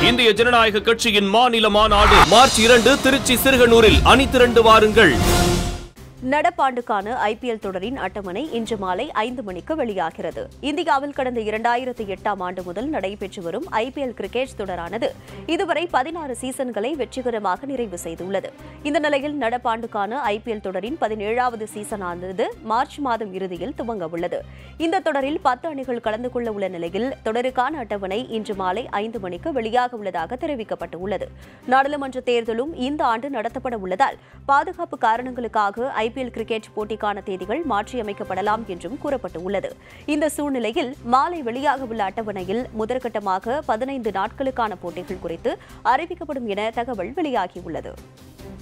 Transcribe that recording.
இந்திய ஜனநாயக கட்சியின் மாநில மாநாடு மார்ச் இரண்டு திருச்சி சிறுகனூரில் அணி திரண்டு வாருங்கள் நடப்பாண்டுக்கான ஐபிஎல் தொடரின் அட்டவணை இன்று மாலை ஐந்து மணிக்கு வெளியாகிறது இந்தியாவில் கடந்த இரண்டாயிரத்தி எட்டாம் ஆண்டு முதல் நடைபெற்று வரும் ஐபிஎல் கிரிக்கெட் தொடரானது இதுவரை பதினாறு சீசன்களை வெற்றிகரமாக நிறைவு செய்துள்ளது இந்த நிலையில் நடப்பாண்டுக்கான ஐபிஎல் தொடரின் பதினேழாவது சீசனானது மார்ச் மாதம் இறுதியில் துவங்க உள்ளது இந்த தொடரில் பத்து அணிகள் கலந்து கொள்ள உள்ள நிலையில் தொடருக்கான அட்டவணை இன்று மாலை ஐந்து மணிக்கு வெளியாக உள்ளதாக தெரிவிக்கப்பட்டுள்ளது நாடாளுமன்ற தேர்தலும் இந்த ஆண்டு நடத்தப்பட உள்ளதால் பாதுகாப்பு காரணங்களுக்காக ஐபிஎல் கிரிக்கெட் போட்டிக்கான தேதிகள் மாற்றியமைக்கப்படலாம் என்றும் கூறப்பட்டுள்ளது இந்த சூழ்நிலையில் மாலை வெளியாக உள்ள அட்டவணையில் முதற்கட்டமாக பதினைந்து நாட்களுக்கான போட்டிகள் குறித்து அறிவிக்கப்படும் என தகவல் வெளியாகியுள்ளது